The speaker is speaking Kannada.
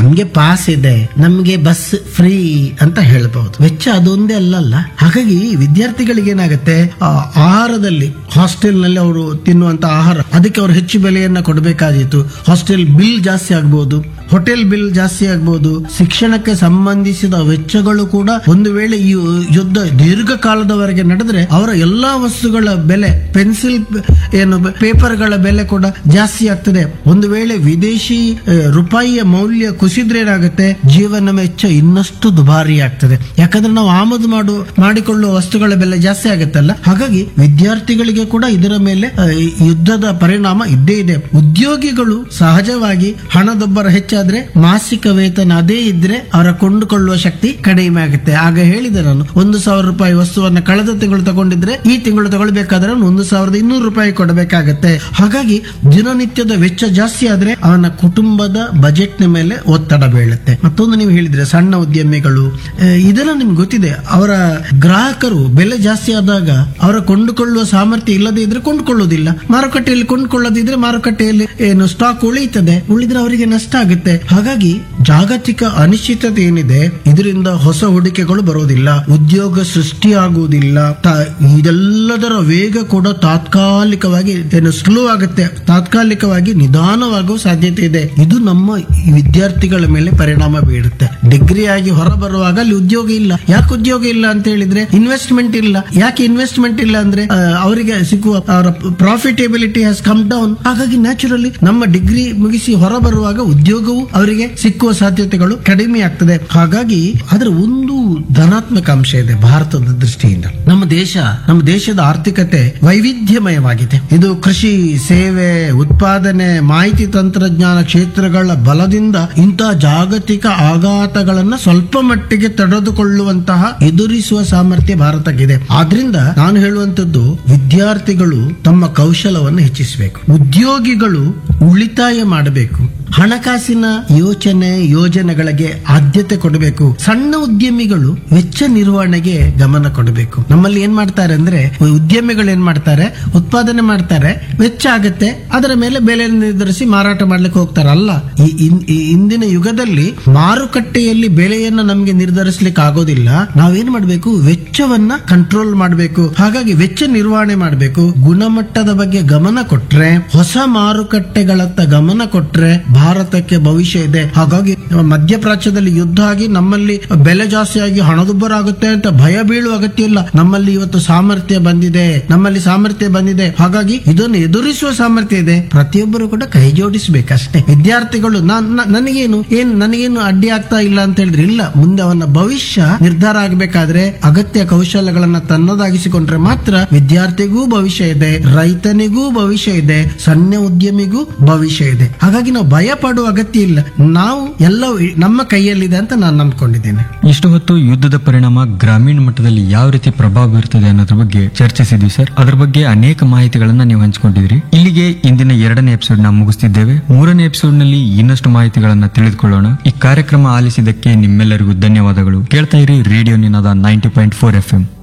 ನಮ್ಗೆ ಪಾಸ್ ಇದೆ ನಮ್ಗೆ ಬಸ್ ಫ್ರೀ ಅಂತ ಹೇಳ್ಬಹುದು ವೆಚ್ಚ ಅದೊಂದೇ ಅಲ್ಲಲ್ಲ ಹಾಗಾಗಿ ವಿದ್ಯಾರ್ಥಿಗಳಿಗೆ ಏನಾಗುತ್ತೆ ಆ ಆಹಾರದಲ್ಲಿ ಹಾಸ್ಟೆಲ್ ನಲ್ಲಿ ಅವರು ತಿನ್ನುವಂತ ಆಹಾರ ಅದಕ್ಕೆ ಅವರು ಹೆಚ್ಚು ಬೆಲೆಯನ್ನ ಕೊಡಬೇಕಾದೀತು ಹಾಸ್ಟೆಲ್ ಬಿಲ್ ಜಾಸ್ತಿ ಆಗ್ಬಹುದು ಹೋಟೆಲ್ ಬಿಲ್ ಜಾಸ್ತಿ ಆಗ್ಬಹುದು ಶಿಕ್ಷಣಕ್ಕೆ ಸಂಬಂಧಿಸಿದ ವೆಚ್ಚಗಳು ಕೂಡ ಒಂದು ವೇಳೆ ಈ ಯುದ್ಧ ದೀರ್ಘಕಾಲದವರೆಗೆ ನಡೆದ್ರೆ ಅವರ ಎಲ್ಲಾ ವಸ್ತುಗಳ ಬೆಲೆ ಪೆನ್ಸಿಲ್ ಏನು ಪೇಪರ್ಗಳ ಬೆಲೆ ಕೂಡ ಜಾಸ್ತಿ ಆಗ್ತದೆ ಒಂದು ವೇಳೆ ವಿದೇಶಿ ಆ, ರೂಪಾಯಿಯ ಮೌಲ್ಯ ಕುಸಿದ್ರೆ ಏನಾಗುತ್ತೆ ಜೀವನ ವೆಚ್ಚ ಇನ್ನಷ್ಟು ದುಬಾರಿ ಆಗ್ತದೆ ಯಾಕಂದ್ರೆ ನಾವು ಆಮದು ಮಾಡು ಮಾಡಿಕೊಳ್ಳುವ ವಸ್ತುಗಳ ಬೆಲೆ ಜಾಸ್ತಿ ಆಗುತ್ತಲ್ಲ ಹಾಗಾಗಿ ವಿದ್ಯಾರ್ಥಿಗಳಿಗೆ ಕೂಡ ಇದರ ಮೇಲೆ ಆ, ಈ ಯುದ್ಧದ ಪರಿಣಾಮ ಇದ್ದೇ ಇದೆ ಉದ್ಯೋಗಿಗಳು ಸಹಜವಾಗಿ ಹಣದೊಬ್ಬರ ಹೆಚ್ಚಾದ್ರೆ ಮಾಸಿಕ ವೇತನ ಅದೇ ಇದ್ರೆ ಅವರ ಕೊಂಡುಕೊಳ್ಳುವ ಶಕ್ತಿ ಕಡಿಮೆ ಆಗುತ್ತೆ ಆಗ ಹೇಳಿದೆ ನಾನು ಒಂದು ಸಾವಿರ ರೂಪಾಯಿ ವಸ್ತುವನ್ನ ಕಳೆದ ತಿಂಗಳು ತಗೊಂಡಿದ್ರೆ ಈ ತಿಂಗಳು ತಗೊಳ್ಬೇಕಾದ್ರೆ ಅವ್ನು ಒಂದು ಸಾವಿರದ ಇನ್ನೂರು ರೂಪಾಯಿ ಕೊಡಬೇಕಾಗತ್ತೆ ಹಾಗಾಗಿ ದಿನನಿತ್ಯದ ವೆಚ್ಚ ಜಾಸ್ತಿ ಆದ್ರೆ ಅವನ ಕುಟುಂಬದ ಬಜೆಟ್ ನ ಮೇಲೆ ಒತ್ತಡ ಬೀಳುತ್ತೆ ಮತ್ತೊಂದು ನೀವು ಹೇಳಿದ್ರೆ ಸಣ್ಣ ಉದ್ಯಮಿಗಳು ಆ, ಇದೆಲ್ಲ ನಿಮ್ಗೆ ಗೊತ್ತಿದೆ ಅವರ ಗ್ರಾಹಕರು ಬೆಲೆ ಜಾಸ್ತಿ ಆದಾಗ ಅವರ ಕೊಂಡುಕೊಳ್ಳುವ ಸಾಮರ್ಥ್ಯ ಇಲ್ಲದೆ ಇದ್ರೆ ಕೊಂಡುಕೊಳ್ಳುವುದಿಲ್ಲ ಮಾರುಕಟ್ಟೆಯಲ್ಲಿ ಕೊಂಡುಕೊಳ್ಳದಿದ್ರೆ ಮಾರುಕಟ್ಟೆಯಲ್ಲಿ ಏನು ಸ್ಟಾಕ್ ಉಳಿಯುತ್ತದೆ ಉಳಿದ್ರೆ ಅವರಿಗೆ ನಷ್ಟ ಆಗುತ್ತೆ ಹಾಗಾಗಿ ಜಾಗತಿಕ ಅನಿಶ್ಚಿತತೆ ಏನಿದೆ ಇದರಿಂದ ಹೊಸ ಹೂಡಿಕೆಗಳು ಬರೋದಿಲ್ಲ ಉದ್ಯೋಗ ಸೃಷ್ಟಿಯಾಗುವುದಿಲ್ಲ ತ- ಇದೆಲ್ಲದರ ವೇಗ ಕೂಡ ತಾತ್ಕಾಲಿಕವಾಗಿ ಏನು ಸ್ಲೋ ಆಗುತ್ತೆ ತಾತ್ಕಾಲಿಕವಾಗಿ ನಿಧಾನವಾಗುವ ಸಾಧ್ಯತೆ ಇದೆ ಇದು ನಮ್ಮ ಈ ವಿದ್ಯಾರ್ಥಿಗಳ ಮೇಲೆ ಪರಿಣಾಮ ಬೀರುತ್ತೆ ಡಿಗ್ರಿ ಆಗಿ ಹೊರ ಬರುವಾಗ ಅಲ್ಲಿ ಉದ್ಯೋಗ ಇಲ್ಲ ಯಾಕೆ ಉದ್ಯೋಗ ಇಲ್ಲ ಅಂತ ಹೇಳಿದ್ರೆ ಇನ್ವೆಸ್ಟ್ಮೆಂಟ್ ಇಲ್ಲ ಯಾಕೆ ಇನ್ವೆಸ್ಟ್ಮೆಂಟ್ ಇಲ್ಲ ಅಂದ್ರೆ ಆ, ಅವರಿಗೆ ಸಿಕ್ಕುವ ಅವರ ಪ್ರಾಫಿಟೇಬಿಲಿಟಿ ಹ್ಯಾಸ್ ಕಮ್ ಡೌನ್ ಹಾಗಾಗಿ ನ್ಯಾಚುರಲಿ ನಮ್ಮ ಡಿಗ್ರಿ ಮುಗಿಸಿ ಹೊರ ಬರುವಾಗ ಉದ್ಯೋಗವು ಅವರಿಗೆ ಸಿಕ್ಕುವ ಸಾಧ್ಯತೆಗಳು ಕಡಿಮೆ ಆಗ್ತದೆ ಹಾಗಾಗಿ ಅದರ ಒಂದು ಧನಾತ್ಮಕ ಅಂಶ ಇದೆ ಭಾರತದ ದೃಷ್ಟಿಯಿಂದ ನಮ್ಮ ದೇಶ ನಮ್ಮ ದೇಶದ ಆರ್ಥಿಕತೆ ವೈವಿಧ್ಯಮಯವಾಗಿದೆ ಇದು ಕೃಷಿ ಸೇವೆ ಉತ್ಪಾದನೆ ಮಾಹಿತಿ ತಂತ್ರಜ್ಞಾನ ಕ್ಷೇತ್ರಗಳ ಬಲದಿಂದ ಇಂತಹ ಜಾಗತಿಕ ಆಘಾತಗಳನ್ನ ಸ್ವಲ್ಪ ಮಟ್ಟಿಗೆ ತಡೆದುಕೊಳ್ಳುವಂತಹ ಎದುರಿಸುವ ಸಾಮರ್ಥ್ಯ ಭಾರತಕ್ಕಿದೆ ಆದ್ರಿಂದ ನಾನು ಹೇಳುವಂತದ್ದು ವಿದ್ಯಾರ್ಥಿಗಳು ತಮ್ಮ ಕೌಶಲವನ್ನು ಹೆಚ್ಚಿಸಬೇಕು ಉದ್ಯೋಗಿಗಳು ಉಳಿತಾಯ ಮಾಡಬೇಕು ಹಣಕಾಸಿನ ಯೋಚನೆ ಯೋಜನೆಗಳಿಗೆ ಆದ್ಯತೆ ಕೊಡಬೇಕು ಸಣ್ಣ ಉದ್ಯಮಿಗಳು ವೆಚ್ಚ ನಿರ್ವಹಣೆಗೆ ಗಮನ ಕೊಡಬೇಕು ನಮ್ಮಲ್ಲಿ ಏನ್ ಮಾಡ್ತಾರೆ ಅಂದ್ರೆ ಉದ್ಯಮಿಗಳು ಏನ್ ಮಾಡ್ತಾರೆ ಉತ್ಪಾದನೆ ಮಾಡ್ತಾರೆ ವೆಚ್ಚ ಆಗತ್ತೆ ಅದರ ಮೇಲೆ ಬೆಲೆ ನಿರ್ಧರಿಸಿ ಮಾರಾಟ ಮಾಡ್ಲಿಕ್ಕೆ ಹೋಗ್ತಾರೆ ಅಲ್ಲ ಈ ಇನ್- ಈ ಇಂದಿನ ಯುಗದಲ್ಲಿ ಮಾರುಕಟ್ಟೆಯಲ್ಲಿ ಬೆಲೆಯನ್ನ ನಮಗೆ ನಿರ್ಧರಿಸಲಿಕ್ಕೆ ಆಗೋದಿಲ್ಲ ನಾವೇನ್ ಮಾಡಬೇಕು ವೆಚ್ಚವನ್ನ ಕಂಟ್ರೋಲ್ ಮಾಡಬೇಕು ಹಾಗಾಗಿ ವೆಚ್ಚ ನಿರ್ವಹಣೆ ಮಾಡಬೇಕು ಗುಣಮಟ್ಟದ ಬಗ್ಗೆ ಗಮನ ಕೊಟ್ರೆ ಹೊಸ ಮಾರುಕಟ್ಟೆಗಳತ್ತ ಗಮನ ಕೊಟ್ರೆ ಭಾರತಕ್ಕೆ ಭವಿಷ್ಯ ಇದೆ ಹಾಗಾಗಿ ಮಧ್ಯಪ್ರಾಚ್ಯದಲ್ಲಿ ಯುದ್ಧ ಆಗಿ ನಮ್ಮಲ್ಲಿ ಬೆಲೆ ಜಾಸ್ತಿ ಆಗಿ ಹಣದುಬ್ಬರ ಆಗುತ್ತೆ ಅಂತ ಭಯ ಬೀಳುವ ಅಗತ್ಯ ಇಲ್ಲ ನಮ್ಮಲ್ಲಿ ಇವತ್ತು ಸಾಮರ್ಥ್ಯ ಬಂದಿದೆ ನಮ್ಮಲ್ಲಿ ಸಾಮರ್ಥ್ಯ ಬಂದಿದೆ ಹಾಗಾಗಿ ಇದನ್ನು ಎದುರಿಸುವ ಸಾಮರ್ಥ್ಯ ಇದೆ ಪ್ರತಿಯೊಬ್ಬರು ಕೂಡ ಕೈ ಜೋಡಿಸಬೇಕಷ್ಟೇ ವಿದ್ಯಾರ್ಥಿಗಳು ನಾನ್- ನ- ನನಗೇನು ಏನ್ ನನಗೇನು ಅಡ್ಡಿ ಆಗ್ತಾ ಇಲ್ಲ ಅಂತ ಹೇಳಿದ್ರೆ ಇಲ್ಲ ಮುಂದೆ ಅವನ ಭವಿಷ್ಯ ನಿರ್ಧಾರ ಆಗಬೇಕಾದ್ರೆ ಅಗತ್ಯ ಕೌಶಲ್ಯಗಳನ್ನ ತನ್ನದಾಗಿಸಿಕೊಂಡ್ರೆ ಮಾತ್ರ ವಿದ್ಯಾರ್ಥಿಗೂ ಭವಿಷ್ಯ ಇದೆ ರೈತನಿಗೂ ಭವಿಷ್ಯ ಇದೆ ಸಣ್ಣ ಉದ್ಯಮಿಗೂ ಭವಿಷ್ಯ ಇದೆ ಹಾಗಾಗಿ ನಾವು ಭಯ ಪಡುವ ಅಗತ್ಯ ಇಲ್ಲ ನಾವು ಎಲ್ಲವೂ ಇ- ನಮ್ಮ ಕೈಯಲ್ಲಿದೆ ಅಂತ ನಾನು ನಂಬ್ಕೊಂಡಿದ್ದೇನೆ ಇಷ್ಟು ಹೊತ್ತು ಯುದ್ಧದ ಪರಿಣಾಮ ಗ್ರಾಮೀಣ ಮಟ್ಟದಲ್ಲಿ ಯಾವ ರೀತಿ ಪ್ರಭಾವ ಬೀರುತ್ತದೆ ಅನ್ನೋದ್ರ ಬಗ್ಗೆ ಚರ್ಚಿಸಿದ್ವಿ ಸರ್ ಅದ್ರ ಬಗ್ಗೆ ಅನೇಕ ಮಾಹಿತಿಗಳನ್ನ ನೀವು ಹಂಚಿಕೊಂಡಿದ್ರಿ ಇಲ್ಲಿಗೆ ಇಂದಿನ ಎರಡನೇ ಎಪಿಸೋಡ್ ನಾವು ಮುಗಿಸ್ತಿದ್ದೇವೆ ಮೂರನೇ ಎಪಿಸೋಡ್ ನಲ್ಲಿ ಇನ್ನಷ್ಟು ಮಾಹಿತಿಗಳನ್ನ ತಿಳಿದುಕೊಳ್ಳೋಣ ಈ ಕಾರ್ಯಕ್ರಮ ಆಲಿಸಿದ್ದಕ್ಕೆ ನಿಮ್ಮೆಲ್ಲರಿಗೂ ಧನ್ಯವಾದಗಳು ಕೇಳ್ತಾ ಇರಿ radio Ninaada ninety point four F M